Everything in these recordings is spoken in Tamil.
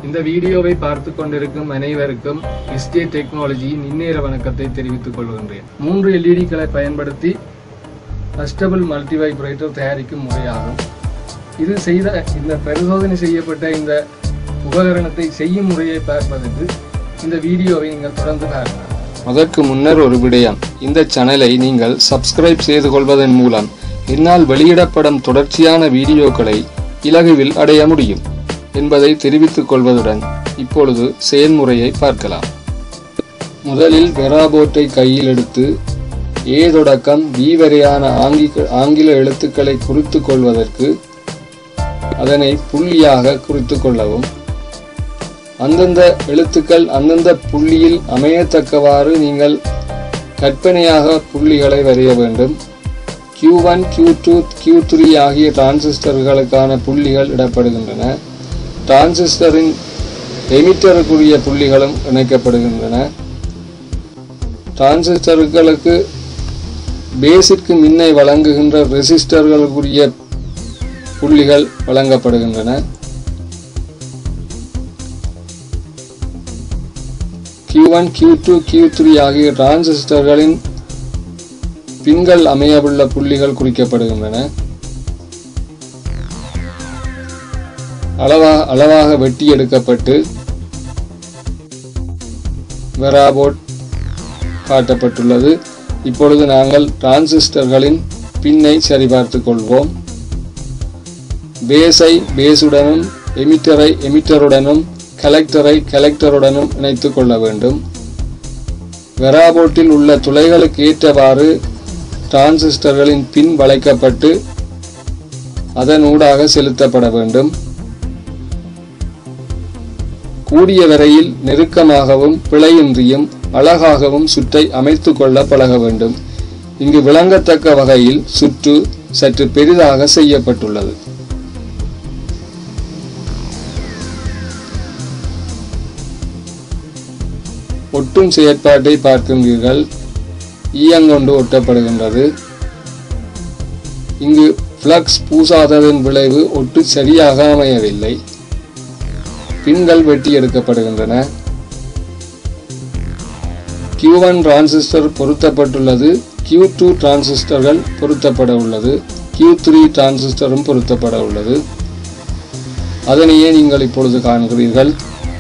இந்த வீடியோவை பார்த்து கொண்டிருக்கும் அனைவருக்கும் எஸ்டே டெக்னாலஜியின் இந்நேர வணக்கத்தை தெரிவித்துக் கொள்கின்றேன் மூன்று எல்இடிக்களை பயன்படுத்தி கஸ்டபிள் மல்டிவைப்ரேட்டர் தயாரிக்கும் முறையாகும் இது செய்த இந்த பரிசோதனை செய்யப்பட்ட இந்த உபகரணத்தை செய்யும் முறையை பார்ப்பதற்கு இந்த வீடியோவை நீங்கள் தொடர்ந்து பாருங்கள் அதற்கு முன்னர் ஒரு விடயம் இந்த சேனலை நீங்கள் சப்ஸ்கிரைப் செய்து கொள்வதன் மூலம் என்னால் வெளியிடப்படும் தொடர்ச்சியான வீடியோக்களை இலகுவில் அடைய முடியும் என்பதை தெரிவித்துக் கொள்வதுடன் இப்பொழுது செயல்முறையை பார்க்கலாம் முதலில் வெராபோட்டை கையில் எடுத்து ஏ தொடக்கம் பி வரையான ஆங்கில ஆங்கில எழுத்துக்களை குறித்துக் கொள்வதற்கு அதனை புள்ளியாக குறித்துக் கொள்ளவும் அந்தந்த எழுத்துக்கள் அந்தந்த புள்ளியில் அமையத்தக்கவாறு நீங்கள் கற்பனையாக புள்ளிகளை வரைய வேண்டும் Q1, one Q two Q three ஆகிய டிரான்சிஸ்டர்களுக்கான புள்ளிகள் இடப்படுகின்றன டிரான்சிஸ்டரின் எமிட்டருக்குரிய புள்ளிகளும் இணைக்கப்படுகின்றன டிரான்சிஸ்டர்களுக்கு பேஸிற்கு மின்னை வழங்குகின்ற ரெசிஸ்டர்களுக்குரிய புள்ளிகள் வழங்கப்படுகின்றன Q1, one Q two Q three ஆகிய டிரான்சிஸ்டர்களின் பின்கள் அமையவுள்ள புள்ளிகள் குறிக்கப்படுகின்றன அளவாக அளவாக வெட்டி எடுக்கப்பட்டு வெராபோட் காட்டப்பட்டுள்ளது இப்பொழுது நாங்கள் டிரான்சிஸ்டர்களின் பின்னை சரிபார்த்துக் கொள்வோம் பேஸை பேஸுடனும் எமிட்டரை எமிட்டருடனும் கலெக்டரை கலெக்டருடனும் இணைத்துக் கொள்ள வேண்டும் வெராபோட்டில் உள்ள துளைகளுக்கு ஏற்றவாறு டிரான்சிஸ்டர்களின் பின் வளைக்கப்பட்டு அதன் ஊடாக செலுத்தப்பட வேண்டும் கூடிய வரையில் நெருக்கமாகவும் பிழையின்றியும் அழகாகவும் சுற்றை அமைத்துக் கொள்ள பழக வேண்டும் இங்கு விளங்கத்தக்க வகையில் சுற்று சற்று பெரிதாக செய்யப்பட்டுள்ளது ஒட்டும் செயற்பாட்டை பார்க்கின்றீர்கள் ஈயங்கொண்டு ஒட்டப்படுகின்றது இங்கு ஃப்ளக்ஸ் பூசாததன் விளைவு ஒட்டு சரியாக அமையவில்லை பின்கள் வெட்டி எடுக்கப்படுகின்றன Q1 ஒன் டிரான்சிஸ்டர் பொருத்தப்பட்டுள்ளது Q2 டூ டிரான்சிஸ்டர்கள் பொருத்தப்பட உள்ளது Q3 த்ரீ டிரான்சிஸ்டரும் பொருத்தப்பட உள்ளது அதனையே நீங்கள் இப்பொழுது காண்கிறீர்கள்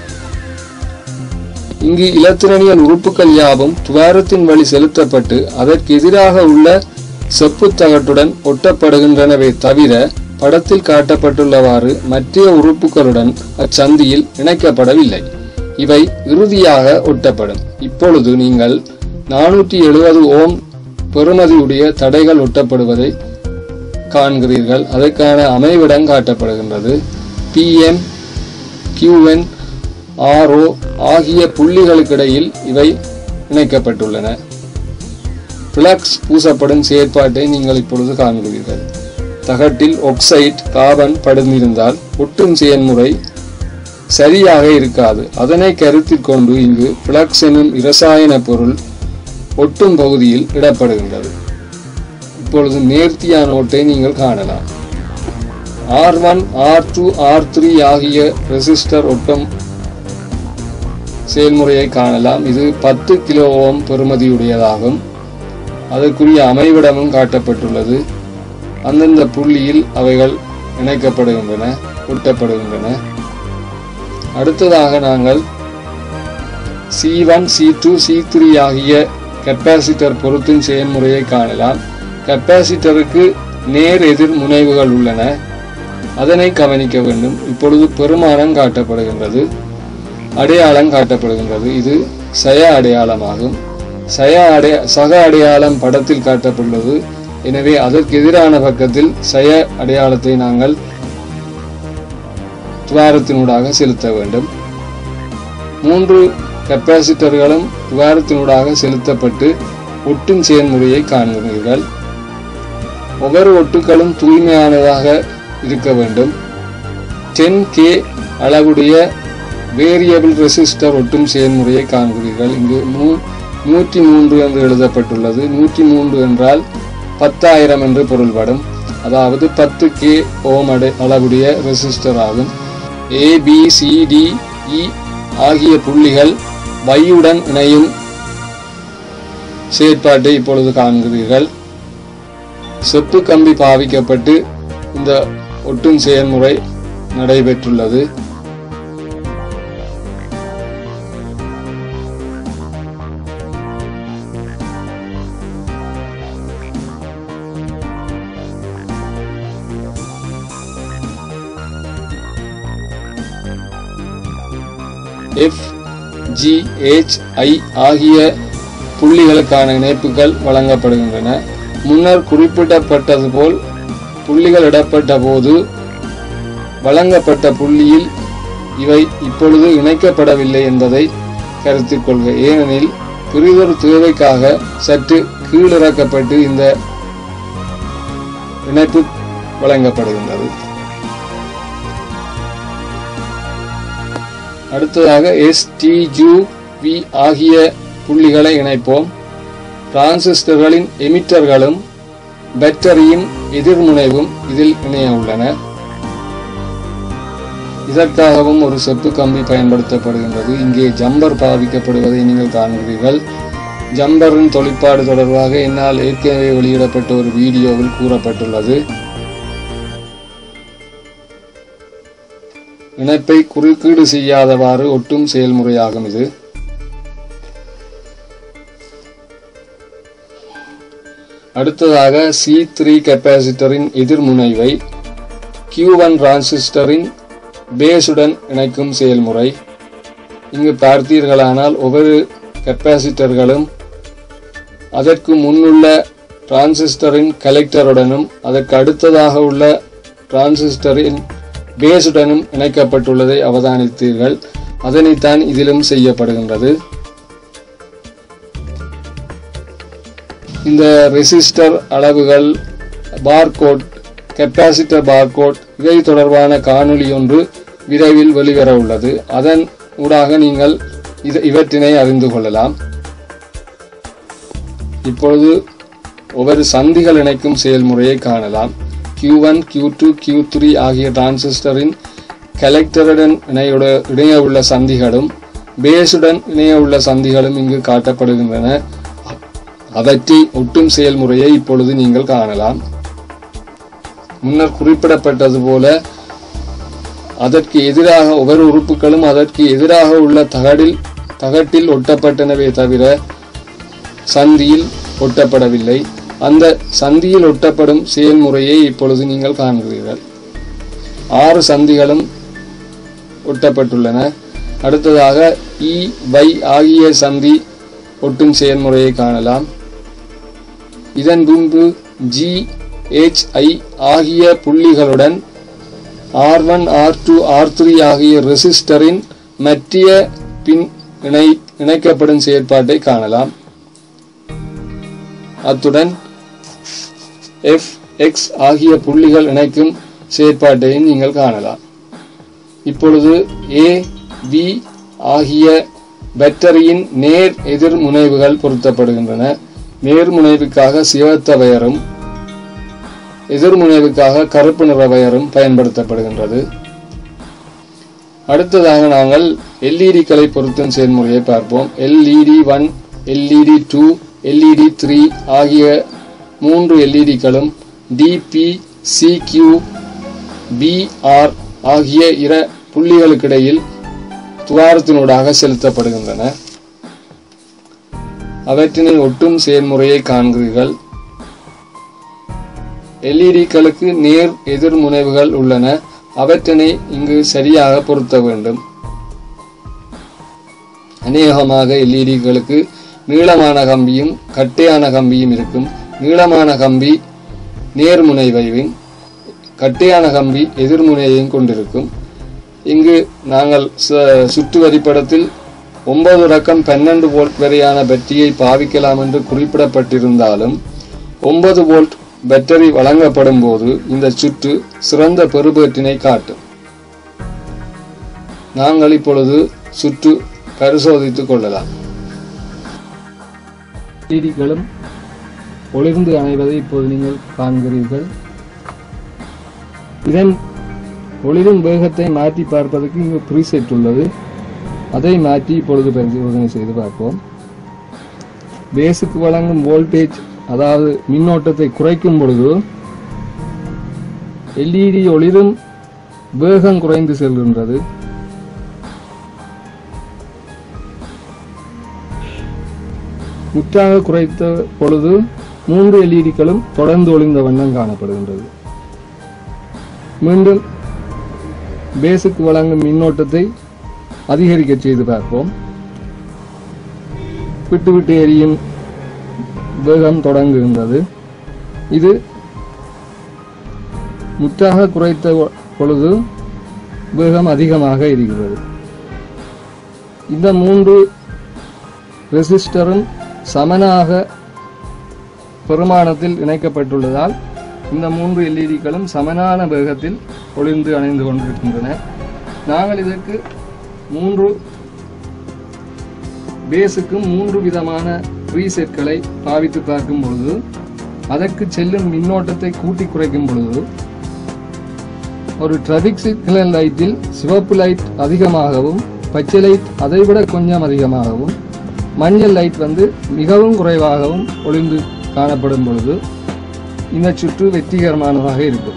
இங்கு இலத்திரனியல் உறுப்புகள் யாவும் துவாரத்தின் வழி செலுத்தப்பட்டு அதற்கு எதிராக உள்ள செப்பு தகட்டுடன் ஒட்டப்படுகின்றனவே தவிர படத்தில் காட்டப்பட்டுள்ளவாறு மற்ற உறுப்புகளுடன் அச்சந்தியில் இணைக்கப்படவில்லை இவை இறுதியாக ஒட்டப்படும் இப்பொழுது நீங்கள் நானூற்றி எழுபது ஓம் பெறுமதியுடைய தடைகள் ஒட்டப்படுவதை காண்கிறீர்கள் அதற்கான அமைவிடம் காட்டப்படுகின்றது பிஎம் கியூஎன் ஆர்ஓ ஆகிய புள்ளிகளுக்கிடையில் இவை இணைக்கப்பட்டுள்ளன பிளக்ஸ் பூசப்படும் செயற்பாட்டை நீங்கள் இப்பொழுது காண்கிறீர்கள் தகட்டில் ஒக்சைட் கார்பன் படுந்திருந்தால் ஒட்டும் செயல்முறை சரியாக இருக்காது அதனை கருத்தில் கொண்டு இங்கு பிளக்ஸ் எனும் இரசாயன பொருள் ஒட்டும் பகுதியில் இடப்படுகின்றது இப்பொழுது நேர்த்தியான ஓட்டை நீங்கள் காணலாம் R one R two R three ஆகிய ரெசிஸ்டர் ஒட்டும் செயல்முறையை காணலாம் இது பத்து கிலோ ஓம் பெறுமதியுடையதாகும் அதற்குரிய அமைவிடமும் காட்டப்பட்டுள்ளது அந்தந்த புள்ளியில் அவைகள் இணைக்கப்படுகின்றன ஒட்டப்படுகின்றன அடுத்ததாக நாங்கள் C one C two C three ஆகிய கெப்பாசிட்டர் பொருத்தும் செயல்முறையை காணலாம் கெப்பாசிட்டருக்கு நேர் எதிர் முனைவுகள் உள்ளன அதனை கவனிக்க வேண்டும் இப்பொழுது பெருமானம் காட்டப்படுகின்றது அடையாளம் காட்டப்படுகின்றது இது சய அடையாளமாகும் சய அடைய சக அடையாளம் படத்தில் காட்டப்பட்டுள்ளது எனவே அதற்கு எதிரான பக்கத்தில் சய அடையாளத்தை நாங்கள் துவாரத்தினூடாக செலுத்த வேண்டும் மூன்று கெப்பாசிட்டர்களும் துவாரத்தினூடாக செலுத்தப்பட்டு ஒட்டும் செயல்முறையை காண்கிறீர்கள் ஒவ்வொரு ஒட்டுக்களும் தூய்மையானதாக இருக்க வேண்டும் டென் கே அளவுடைய வேரியபிள் ரெசிஸ்டர் ஒட்டும் செயல்முறையை காண்கிறீர்கள் இங்கு மூ நூற்றி மூன்று என்று எழுதப்பட்டுள்ளது நூற்றி மூன்று என்றால் பத்தாயிரம் என்று பொருள்படும் அதாவது பத்து கே ஓம் அடை அளவுடைய ரெசிஸ்டர் ஆகும் A B C D E ஆகிய புள்ளிகள் வையுடன் இணையும் செயற்பாட்டை இப்பொழுது காண்கிறீர்கள் செப்பு கம்பி பாவிக்கப்பட்டு இந்த ஒட்டும் செயல்முறை நடைபெற்றுள்ளது எஃப் ஜி ஹெச் ஐ ஆகிய புள்ளிகளுக்கான இணைப்புகள் வழங்கப்படுகின்றன முன்னர் குறிப்பிடப்பட்டது போல் புள்ளிகள் இடப்பட்ட போது வழங்கப்பட்ட புள்ளியில் இவை இப்பொழுது இணைக்கப்படவில்லை என்பதை கருத்தில் கொள்க ஏனெனில் பிறிதொரு தேவைக்காக சற்று கீழிறக்கப்பட்டு இந்த இணைப்பு வழங்கப்படுகின்றது அடுத்ததாக எஸ் டி ஜூ வி ஆகிய புள்ளிகளை இணைப்போம் டிரான்சிஸ்டர்களின் எமிட்டர்களும் பேட்டரியின் எதிர்முனைவும் இதில் இணைய உள்ளன இதற்காகவும் ஒரு செப்பு கம்பி பயன்படுத்தப்படுகின்றது இங்கே ஜம்பர் பாவிக்கப்படுவதை நீங்கள் காண்கிறீர்கள் ஜம்பரின் தொழிற்பாடு தொடர்பாக என்னால் ஏற்கனவே வெளியிடப்பட்ட ஒரு வீடியோவில் கூறப்பட்டுள்ளது இணைப்பை குறுக்கீடு செய்யாதவாறு ஒட்டும் செயல்முறையாகும் இது அடுத்ததாக சி த்ரீ கெப்பாசிட்டரின் எதிர்முனைவை Q1 ஒன் டிரான்சிஸ்டரின் பேஸுடன் இணைக்கும் செயல்முறை இங்கு பார்த்தீர்களானால் ஒவ்வொரு கெப்பாசிட்டர்களும் அதற்கு முன்னுள்ள டிரான்சிஸ்டரின் கலெக்டருடனும் அதற்கு அடுத்ததாக உள்ள டிரான்சிஸ்டரின் பேஸுடனும் இணைக்கப்பட்டுள்ளதை அவதானித்தீர்கள் அதனைத்தான் இதிலும் செய்யப்படுகின்றது இந்த ரெசிஸ்டர் அளவுகள் பார்கோட் கெப்பாசிட்டர் பார்கோட் இவை தொடர்பான காணொளி ஒன்று விரைவில் வெளிவர உள்ளது அதன் ஊடாக நீங்கள் இது இவற்றினை அறிந்து கொள்ளலாம் இப்பொழுது ஒவ்வொரு சந்திகள் இணைக்கும் செயல்முறையை காணலாம் Q1, Q2, Q3 ஆகிய டிரான்சிஸ்டரின் கலெக்டருடன் இணையுட இணைய உள்ள சந்திகளும் பேஸுடன் இணைய உள்ள சந்திகளும் இங்கு காட்டப்படுகின்றன அவற்றை ஒட்டும் செயல்முறையை இப்பொழுது நீங்கள் காணலாம் முன்னர் குறிப்பிடப்பட்டது போல அதற்கு எதிராக ஒவ்வொரு உறுப்புகளும் அதற்கு எதிராக உள்ள தகடில் தகட்டில் ஒட்டப்பட்டனவே தவிர சந்தியில் ஒட்டப்படவில்லை அந்த சந்தியில் ஒட்டப்படும் செயல்முறையை இப்பொழுது நீங்கள் காண்கிறீர்கள் ஆறு சந்திகளும் ஒட்டப்பட்டுள்ளன அடுத்ததாக இ வை ஆகிய சந்தி ஒட்டும் செயல்முறையை காணலாம் இதன் பின்பு ஜி ஹெச் ஐ ஆகிய புள்ளிகளுடன் R one R two R three ஆகிய ரெசிஸ்டரின் மற்றிய பின் இணை இணைக்கப்படும் செயற்பாட்டை காணலாம் அத்துடன் எஃப் எக்ஸ் ஆகிய புள்ளிகள் இணைக்கும் செயற்பாட்டையும் நீங்கள் காணலாம் இப்பொழுது ஏ வி ஆகிய பேட்டரியின் நேர் எதிர் முனைவுகள் பொருத்தப்படுகின்றன நேர் முனைவுக்காக சிவத்த வயரும் எதிர்முனைவுக்காக கருப்பு நிற வயரும் பயன்படுத்தப்படுகின்றது அடுத்ததாக நாங்கள் எல்இடிக்களை பொருத்தும் செயல்முறையை பார்ப்போம் LED one LED two LED three ஆகிய மூன்று எல்இடிக்களும் டிபி சிக்யூ பிஆர் ஆகிய இர புள்ளிகளுக்கிடையில் துவாரத்தினூடாக செலுத்தப்படுகின்றன அவற்றினை ஒட்டும் செயல்முறையை காண்கிறீர்கள் எல்இடிக்களுக்கு நேர் எதிர் முனைவுகள் உள்ளன அவற்றினை இங்கு சரியாக பொருத்த வேண்டும் அநேகமாக எல்இடிகளுக்கு நீளமான கம்பியும் கட்டையான கம்பியும் இருக்கும் நீளமான கம்பி நேர்முனைவையும் கட்டையான கம்பி எதிர்முனையையும் கொண்டிருக்கும் இங்கு நாங்கள் ச- சுற்று வரிப்படத்தில் ஒன்பது ரக்கம் பன்னெண்டு வோல்ட் வரையான பேட்டரியை பாவிக்கலாம் என்று குறிப்பிடப்பட்டிருந்தாலும் ஒன்பது வோல்ட் பேட்டரி வழங்கப்படும் போது இந்த சுற்று சிறந்த பெறுபேற்றினை காட்டும் நாங்கள் இப்பொழுது சுற்று பரிசோதித்துக் கொள்ளலாம் செய்திகளும் ஒளிர்ந்து அணைவதை இப்போது நீங்கள் காண்கிறீர்கள் இதன் ஒளிரும் வேகத்தை மாற்றி பார்ப்பதற்கு இங்கு ப்ரீசெட் உள்ளது அதை மாற்றி இப்பொழுது பரிசோதனை செய்து பார்ப்போம் பேஸுக்கு வழங்கும் வோல்டேஜ் அதாவது மின்னோட்டத்தை குறைக்கும் பொழுது எல்இடி ஒளிரும் வேகம் குறைந்து செல்கின்றது முற்றாக குறைத்த பொழுது மூன்று எல்இடிகளும் தொடர்ந்து ஒளிந்த வண்ணம் காணப்படுகின்றது மீண்டும் பேஸுக்கு வழங்கும் மின்னோட்டத்தை அதிகரிக்க செய்து பார்ப்போம் விட்டு விட்டு எரியும் வேகம் தொடங்குகின்றது இது முற்றாக குறைத்த பொழுது வேகம் அதிகமாக இருக்கிறது இந்த மூன்று ரெசிஸ்டரும் சமனாக பெருமானத்தில் இணைக்கப்பட்டுள்ளதால் இந்த மூன்று எல்இடிகளும் சமனான வேகத்தில் ஒளிர்ந்து அணைந்து கொண்டிருக்கின்றன நாங்கள் இதற்கு மூன்று பேஸுக்கு மூன்று விதமான ரீசெட்களை பாவித்து பார்க்கும் பொழுது அதற்கு செல்லும் மின்னோட்டத்தை கூட்டி குறைக்கும் பொழுது ஒரு டிராபிக் சிக்னல் லைட்டில் சிவப்பு லைட் அதிகமாகவும் பச்சை லைட் அதைவிட கொஞ்சம் அதிகமாகவும் மஞ்சள் லைட் வந்து மிகவும் குறைவாகவும் ஒளிந்து காணப்படும் பொழுது இந்த சுற்று வெற்றிகரமானதாக இருக்கும்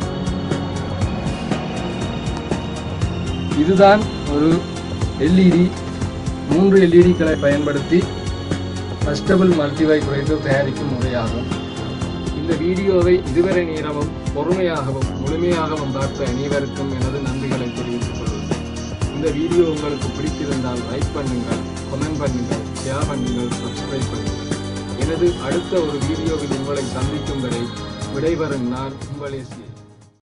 இதுதான் ஒரு எல்இடி மூன்று எல்இடிகளை பயன்படுத்தி கஸ்டபிள் மல்டிவைப்ரேட்டர் தயாரிக்கும் முறையாகும் இந்த வீடியோவை இதுவரை நேரமும் பொறுமையாகவும் முழுமையாகவும் பார்த்த அனைவருக்கும் எனது நன்றிகளை தெரிவித்துக் கொள்கிறேன் இந்த வீடியோ உங்களுக்கு பிடித்திருந்தால் லைக் பண்ணுங்கள் கமெண்ட் பண்ணுங்கள் ஷேர் பண்ணுங்கள் சப்ஸ்கிரைப் பண்ணுங்கள் எனது அடுத்த ஒரு வீடியோவில் உங்களை சந்திக்கும் வரை விடைபெறும் நான் உங்களே சி